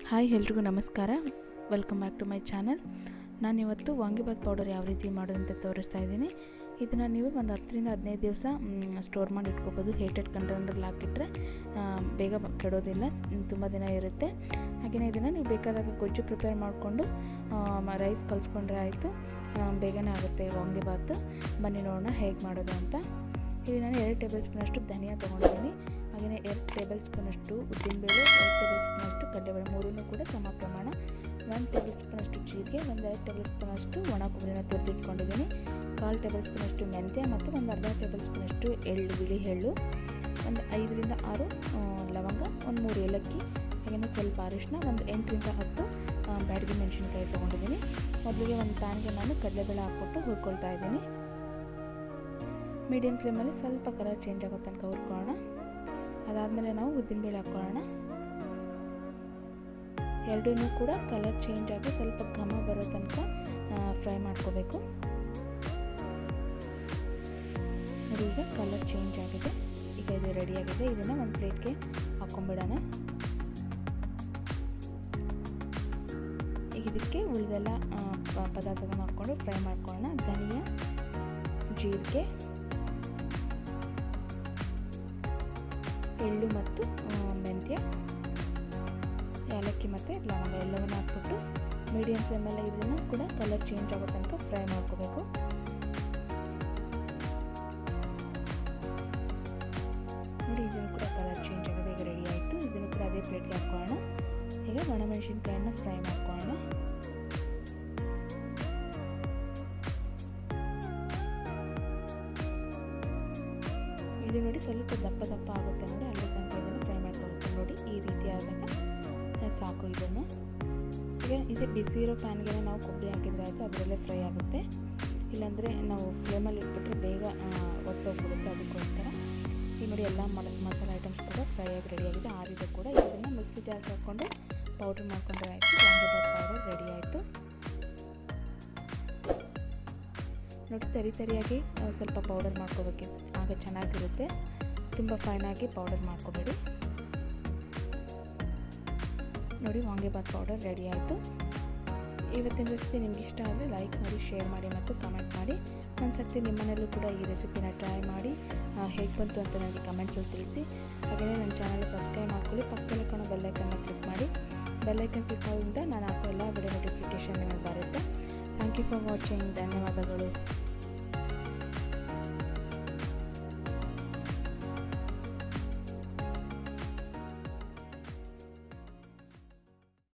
hi ಎಲ್ರಿಗೂ ನಮಸ್ಕಾರ welcome back to my channel ನಾನಿವತ್ತು ವಾಂಗಿಬಾತ್ ಪೌಡರ್ ಯಾವ ರೀತಿ ಮಾಡೋದಂತ ತೋರಿಸ್ತಾ ಇದ್ದೀನಿ ಇದನ್ನು ನೀವು ಒಂದು ಹತ್ತರಿಂದ ಹದಿನೈದು ದಿವಸ ಸ್ಟೋರ್ ಮಾಡಿ ಇಟ್ಕೋಬೋದು ಹೇಟೆಡ್ ಕಂಟೈನರಲ್ಲಿ ಹಾಕಿಟ್ರೆ ಆ, ಬೇಗ ಬ- ಕೆಡೋದಿಲ್ಲ ತುಂಬ ದಿನ ಇರುತ್ತೆ ಹಾಗೆಯೇ ಇದನ್ನು ನೀವು ಬೇಕಾದಾಗ ಗೊಜ್ಜು ಪ್ರಿಪೇರ್ ಮಾಡಿಕೊಂಡು ರೈಸ್ ಕಲಿಸ್ಕೊಂಡ್ರೆ ಆಯಿತು ಬೇಗನೆ ಆಗುತ್ತೆ ವಾಂಗಿಬಾತು ಬನ್ನಿ ನೋಡೋಣ ಹೇಗೆ ಮಾಡೋದು ಅಂತ ಇಲ್ಲಿ ನಾನು ಎರಡು ಟೇಬಲ್ ಸ್ಪೂನಷ್ಟು ಧನಿಯಾ ತೊಗೊಂಡಿದ್ದೀನಿ ಹಾಗೆಯೇ ಎರಡು ಟೇಬಲ್ ಸ್ಪೂನಷ್ಟು ಉದ್ದಿನಬೇಳೆ ಎರಡು ಟೇಬಲ್ ಸ್ಪೂನಷ್ಟು ಕಡಲೆಬೇಳೆ ಮೂರನ್ನೂ ಕೂಡ ಸಮ ಪ್ರಮಾಣ ಒಂದು ಟೇಬಲ್ ಸ್ಪೂನಷ್ಟು ಜೀರಿಗೆ ಒಂದು ಎರಡು ಟೇಬಲ್ ಸ್ಪೂನಷ್ಟು ಒಣ ಕೊಬ್ಬರಿನ ತುರಿದಿಟ್ಕೊಂಡಿದ್ದೀನಿ ಕಾಲು ಟೇಬಲ್ ಸ್ಪೂನಷ್ಟು ಮೆಂತ್ಯ ಮತ್ತು ಒಂದು ಅರ್ಧ ಟೇಬಲ್ ಸ್ಪೂನಷ್ಟು ಎಳ್ಳು ಬಿಳಿ ಎಳ್ಳು ಒಂದು ಐದರಿಂದ ಆರು ಆ, ಲವಂಗ ಒಂದು ಮೂರು ಏಲಕ್ಕಿ ಹಾಗೆಯೇ ಸ್ವಲ್ಪ ಅರಿಶಿನ ಒಂದು ಎಂಟರಿಂದ ಹತ್ತು ಆ, ಬ್ಯಾಡಗಿ ಮೆಣಸಿನ್ಕಾಯಿ ತೊಗೊಂಡಿದ್ದೀನಿ ಮೊದಲಿಗೆ ಒಂದು ಪ್ಯಾನ್ಗೆ ನಾನು ಕಡಲೆಬೇಳೆ ಹಾಕ್ಬಿಟ್ಟು ಹುರ್ಕೊಳ್ತಾ ಇದ್ದೀನಿ ಮೀಡಿಯಮ್ ಫ್ಲೇಮಲ್ಲಿ ಸ್ವಲ್ಪ ಕಲರ್ ಚೇಂಜ್ ಆಗೋ ತನಕ ಹುರ್ಕೊಳ್ಳೋಣ ಅದಾದಮೇಲೆ ನಾವು ಉದ್ದಿನಬೇಳೆ ಹಾಕ್ಕೊಳ್ಳೋಣ ಎರಡೂ ಕೂಡ ಕಲರ್ ಚೇಂಜ್ ಆಗಿ ಸ್ವಲ್ಪ ಘಮ ಬರೋ ತನಕ ಫ್ರೈ ಮಾಡ್ಕೋಬೇಕು ನೋಡಿ ಈಗ ಕಲರ್ ಚೇಂಜ್ ಆಗಿದೆ ಈಗ ಇದು ರೆಡಿ ಆಗಿದೆ ಇದನ್ನು ಒಂದು ಪ್ಲೇಟ್ಗೆ ಹಾಕ್ಕೊಂಬಿಡೋಣ ಈಗ ಇದಕ್ಕೆ ಉಳಿದೆಲ್ಲ ಪದಾರ್ಥಗಳನ್ನ ಹಾಕ್ಕೊಂಡು ಫ್ರೈ ಮಾಡ್ಕೊಳ್ಳೋಣ ಧನಿಯಾ ಜೀರಿಗೆ ಎಳ್ಳು ಮತ್ತು ಆ, ಮೆಂತ್ಯ ಏಲಕ್ಕಿ ಮತ್ತು ಲವಂಗ ಎಲ್ಲವನ್ನು ಹಾಕ್ಬಿಟ್ಟು ಮೀಡಿಯಮ್ ಫ್ಲೇಮಲ್ಲಿ ಇದನ್ನು ಕೂಡ ಕಲರ್ ಚೇಂಜ್ ಆಗೋ ತನಕ ಫ್ರೈ ಮಾಡ್ಕೋಬೇಕು ನೋಡಿ ಇದನ್ನು ಕೂಡ ಕಲರ್ ಚೇಂಜ್ ಆಗಿದೆ ಈಗ ರೆಡಿ ಆಯಿತು ಇದನ್ನು ಕೂಡ ಅದೇ ಪ್ಲೇಟ್ಗೆ ಹಾಕ್ಕೊಳ್ಳೋಣ ಈಗ ಒಣಮೆಣಸಿನ್ಕಾಯನ್ನು ಫ್ರೈ ಮಾಡ್ಕೊಳ್ಳೋಣ ಇದು ನೋಡಿ ಸ್ವಲ್ಪ ದಪ್ಪ ದಪ್ಪ ಆಗುತ್ತೆ ನೋಡಿ ಅಲ್ಲಿ ತನಕ ಇದನ್ನು ಫ್ರೈ ಮಾಡ್ಕೊಳ್ಬೇಕು ನೋಡಿ ಈ ರೀತಿ ಆದಾಗ ಆ, ಸಾಕು ಇದನ್ನು ಈಗ ಇದೇ ಬಿಸಿ ಇರೋ ಪ್ಯಾನ್ಗೆ ನಾವು ಕೊಬ್ಬರಿ ಹಾಕಿದ್ರೆ ಆಯಿತು ಅದರಲ್ಲೇ ಫ್ರೈ ಆಗುತ್ತೆ ಇಲ್ಲಾಂದರೆ ನಾವು ಫ್ಲೇಮಲ್ಲಿ ಇಟ್ಬಿಟ್ರೆ ಬೇಗ ಒತ್ತೋಗ್ಬಿಡುತ್ತೆ ಅದಕ್ಕೋಸ್ಕರ ಈಗ ನೋಡಿ ಎಲ್ಲ ಮಲ ಮಸಾಲೆ ಐಟಮ್ಸ್ ಕೂಡ ಫ್ರೈ ಆಗಿ ರೆಡಿಯಾಗಿದೆ ಆರಿದೆ ಕೂಡ ಇದನ್ನು ಮಿಕ್ಸಿ ಜಾರ್ಗೆ ಹಾಕ್ಕೊಂಡು ಪೌಡ್ರ್ ಮಾಡ್ಕೊಂಡ್ರೆ ಆಯಿತು ವಾಂಗಿಬಾತ್ ಪೌಡರ್ ರೆಡಿ ಆಯಿತು ನೋಡಿ ತರಿ ತರಿಯಾಗಿ ಆ, ಸ್ವಲ್ಪ ಪೌಡರ್ ಮಾಡ್ಕೋಬೇಕು ಆಗ ಚೆನ್ನಾಗಿರುತ್ತೆ ತುಂಬ ಫೈನಾಗಿ ಪೌಡರ್ ಮಾಡ್ಕೋಬೇಡಿ ನೋಡಿ ವಾಂಗಿಬಾತ್ ಪೌಡರ್ ರೆಡಿ ಆಯಿತು ಇವತ್ತಿನ ರೆಸಿಪಿ ನಿಮ್ಗೆ ಇಷ್ಟ ಆದರೆ ಲೈಕ್ ಮಾಡಿ ಶೇರ್ ಮಾಡಿ ಮತ್ತು ಕಮೆಂಟ್ ಮಾಡಿ ಒಂದು ಸರ್ತಿ ನಿಮ್ಮನೇಲೂ ಕೂಡ ಈ ರೆಸಿಪಿನ ಟ್ರೈ ಮಾಡಿ ಹೇಗೆ ಬಂತು ಅಂತ ನನಗೆ ಕಮೆಂಟ್ಸಲ್ಲಿ ತಿಳಿಸಿ ಹಾಗೆಯೇ ನನ್ನ ಚಾನಲ್ ಸಬ್ಸ್ಕ್ರೈಬ್ ಮಾಡ್ಕೊಳ್ಳಿ ಪಕ್ಕದಲ್ಲಿ ಕಾಣೋ ಬೆಲ್ಲೈಕನ್ನ ಕ್ಲಿಕ್ ಮಾಡಿ ಬೆಲ್ಲೈಕನ್ ಕ್ಲಿಕ್ ಮಾಡೋದ್ರಿಂದ ನಾನು ಹಾಕೋ ಎಲ್ಲ ವಿಡಿಯೋ ನೋಟಿಫಿಕೇಷನ್ ನಿಮಗೆ ಬರುತ್ತೆ ಥ್ಯಾಂಕ್ ಯು ಫಾರ್ ವಾಚಿಂಗ್ ಧನ್ಯವಾದಗಳು